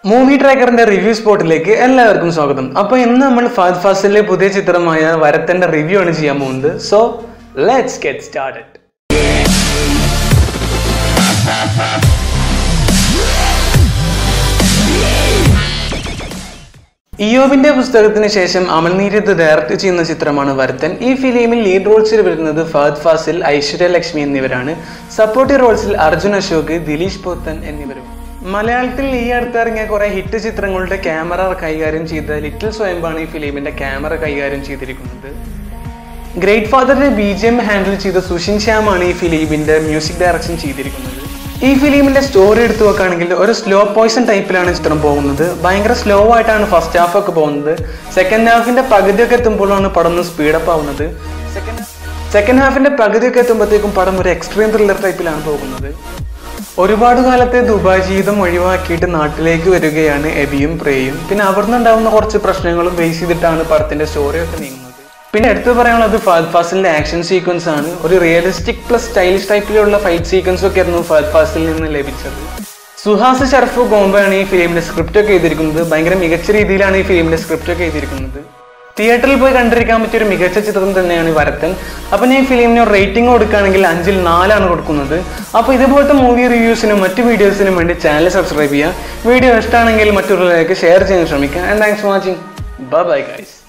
movie ട്രാക്കറിന്റെ review സ്പോട്ടിലേക്ക് എല്ലാവർക്കും സ്വാഗതം അപ്പൊ ഇന്ന് നമ്മൾ ഫാദ് ഫാസിലെ പുതിയ ചിത്രമായ വരത്തന്റെ റിവ്യൂ ആണ് ചെയ്യാൻ പോകുന്നത് സോ ലെറ്റ്സ് ഗെറ്റ് സ്റ്റാർട്ടഡ് ഇയോബിന്റെ പുസ്തകത്തിന് ശേഷം അമൽനീരത്ത് ഡയറക്ട് ചെയ്യുന്ന ചിത്രമാണ് വരത്തൻ ഈ ഫിലിമിൽ ലീഡ് റോൾസിൽ വരുന്നത് ഫഹദ് ഫാസിൽ ഐശ്വര്യ ലക്ഷ്മി എന്നിവരാണ് സപ്പോർട്ടീവ് റോൾസിൽ അർജുൻ അശോക് ദിലീഷ് പോത്തൻ എന്നിവരും മലയാളത്തിൽ ഈ അടുത്ത് ഇറങ്ങിയ കുറെ ഹിറ്റ് ചിത്രങ്ങളുടെ ക്യാമറ കൈകാര്യം ചെയ്ത ലിറ്റിൽ സ്വയംബാണ് ഈ ഫിലിമിന്റെ ക്യാമറ കൈകാര്യം ചെയ്തിരിക്കുന്നത് ഗ്രേറ്റ് ഫാദറിന്റെ ബി ജി എം ഹാൻഡിൽ ചെയ്ത സുഷിൻ ശ്യാമാണ് ഈ ഫിലിമിന്റെ മ്യൂസിക് ഡയറക്ഷൻ ചെയ്തിരിക്കുന്നത് ഈ ഫിലിമിന്റെ സ്റ്റോറി എടുത്തു നോക്കുകയാണെങ്കിൽ ഒരു സ്ലോ പോയിസൺ ടൈപ്പിലാണ് ചിത്രം പോകുന്നത് ഭയങ്കര സ്ലോ ആയിട്ടാണ് ഫസ്റ്റ് ഹാഫ് ഒക്കെ പോകുന്നത് സെക്കൻഡ് ഹാഫിന്റെ പകുതിയൊക്കെ എത്തുമ്പോഴാണ് പടം ഒന്ന് സ്പീഡപ്പ് ആവുന്നത് സെക്കൻഡ് സെക്കൻഡ് ഹാഫിന്റെ പകുതിയൊക്കെ എത്തുമ്പോഴത്തേക്കും പടം ഒരു എക്സ്ട്രീം ത്രില്ലർ ടൈപ്പിലാണ് പോകുന്നത് ഒരുപാട് കാലത്തെ ദുബായ് ജീവിതം ഒഴിവാക്കിയിട്ട് നാട്ടിലേക്ക് വരികയാണ് എബിയും പ്രേയും പിന്നെ അവിടുന്ന് ഉണ്ടാവുന്ന കുറച്ച് പ്രശ്നങ്ങളും ബേസ് ചെയ്തിട്ടാണ് പടത്തിന്റെ സ്റ്റോറി ഒക്കെ നീങ്ങുന്നത് പിന്നെ എടുത്തു പറയാനുള്ളത് ഫഹദ് ഫാസിലിന്റെ ആക്ഷൻ സീക്വൻസ് ആണ് ഒരു റിയലിസ്റ്റിക് പ്ലസ് സ്റ്റൈലിഷ് ടൈപ്പിലുള്ള ഫൈറ്റ് സീക്വൻസ് ഒക്കെ ആയിരുന്നു ഫഹദ് ഫാസിലിൽ നിന്ന് ലഭിച്ചത് സുഹാസ് ഷർഫ് ഗോംബയാണ് ഈ ഫിലിമിന്റെ സ്ക്രിപ്റ്റ് ഒക്കെ എഴുതിയിരിക്കുന്നത് ഭയങ്കര മികച്ച രീതിയിലാണ് ഈ ഫിലിമിന്റെ സ്ക്രിപ്റ്റ് ഒക്കെ എഴുതിയിരിക്കുന്നത് തിയേറ്ററിൽ പോയി കണ്ടിരിക്കാൻ പറ്റിയ ഒരു മികച്ച ചിത്രം തന്നെയാണ് ഈ വരത്തൻ അപ്പൊ ഞാൻ ഈ ഫിലിമിന് റേറ്റിംഗ് കൊടുക്കുകയാണെങ്കിൽ അഞ്ചിൽ നാലാണ് കൊടുക്കുന്നത് അപ്പോൾ ഇതുപോലത്തെ മൂവി റിവ്യൂസിനും മറ്റു വീഡിയോസിനും വേണ്ടി ചാനൽ സബ്സ്ക്രൈബ് ചെയ്യുക വീഡിയോ ഇഷ്ടമാണെങ്കിൽ മറ്റുള്ളവരിലേക്ക് ഷെയർ ചെയ്യാൻ ശ്രമിക്കുക and thanks for watching bye guys